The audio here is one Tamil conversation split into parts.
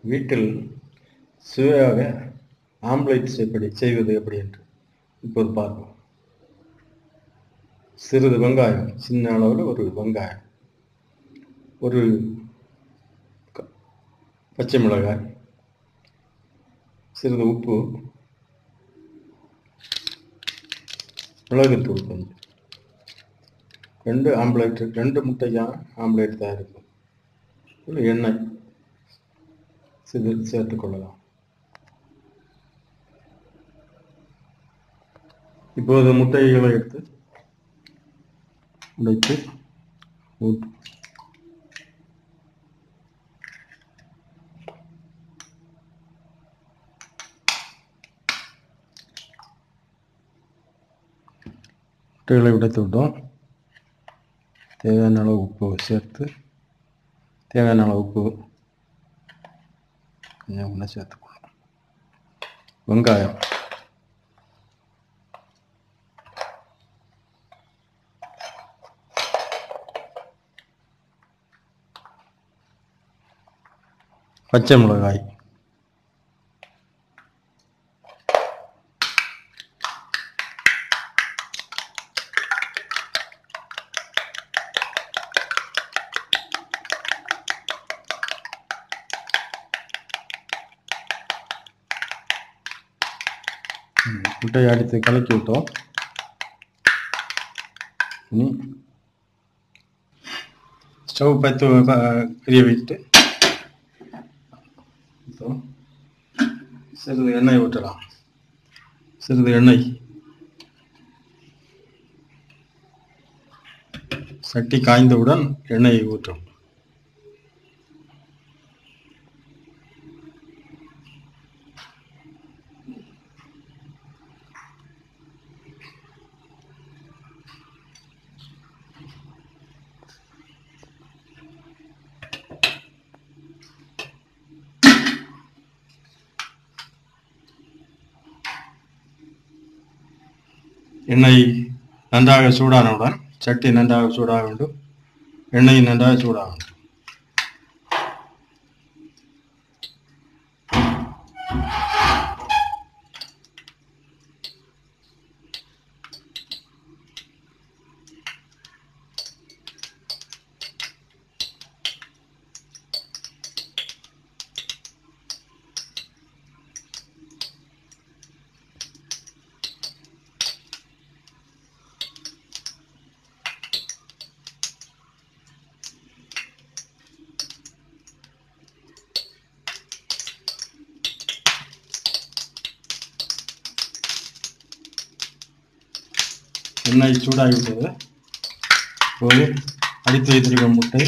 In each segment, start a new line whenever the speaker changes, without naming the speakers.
வீட்டில் சுவையாக ஆம்லேட்ஸ் எப்படி செய்வது எப்படி என்று இப்போது பார்ப்போம் சிறிது வெங்காயம் சின்ன அளவில் ஒரு வெங்காயம் ஒரு க- பச்சை மிளகாய் சிறிது உப்பு மிளகுத்தூள் கொஞ்சம் ரெண்டு ஆம்லேட் ரெண்டு முட்டைக்கான ஆம்லேட் தயாரிக்கும் ஒரு எண்ணெய் சிறிது சேர்த்துக்கொள்ளலாம் இப்போது முட்டைகளை எடுத்து உடைத்து ஊற்று முட்டைகளை உடைத்து விட்டோம் தேவையான அளவு உப்பு சேர்த்து தேவையான அளவு உப்பு கொஞ்சம் ஒன்று சேர்த்துக்கணும் வெங்காயம் பச்சை மிளகாய் ம், முட்டையை அடித்து கலக்கி விட்டோம் இனி ஸ்டவ் பத்து எரிய வைத்து இப்போ சிறிது எண்ணெய் ஊற்றலாம் சிறிது எண்ணெய் சட்டி காய்ந்தவுடன் எண்ணெயை ஊற்றும் எண்ணெய் நன்றாக சூடானவுடன் சட்டி நன்றாக சூடாக வேண்டும் எண்ணெய் நன்றாக சூடாக வேண்டும் எண்ணெய் சூடாகிவிட்டது இப்போது அடித்து வைத்திருக்கும் முட்டை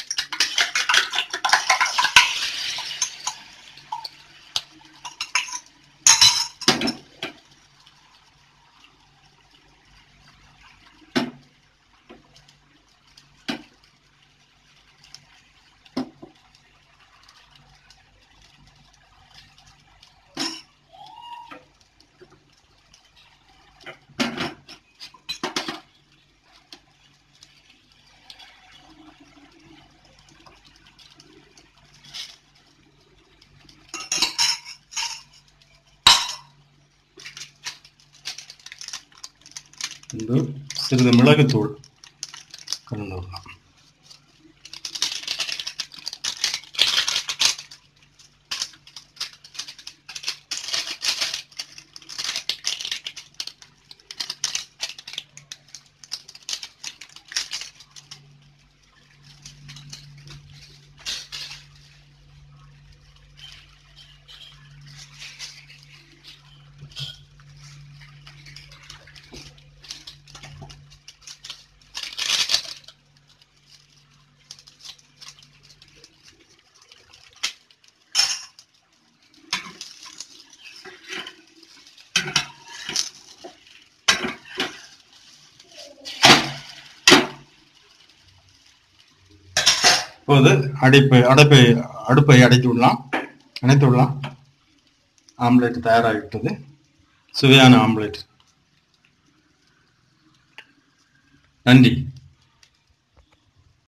பின்பு சிறிது மிளகுத்தூள் கலந்து விடலாம் இப்போது அடைப்பை அடைப்பை அடுப்பை அடைத்து விடலாம் அணைத்து விடலாம் ஆம்லேட் தயாராகிவிட்டது சுவையான ஆம்லேட் நன்றி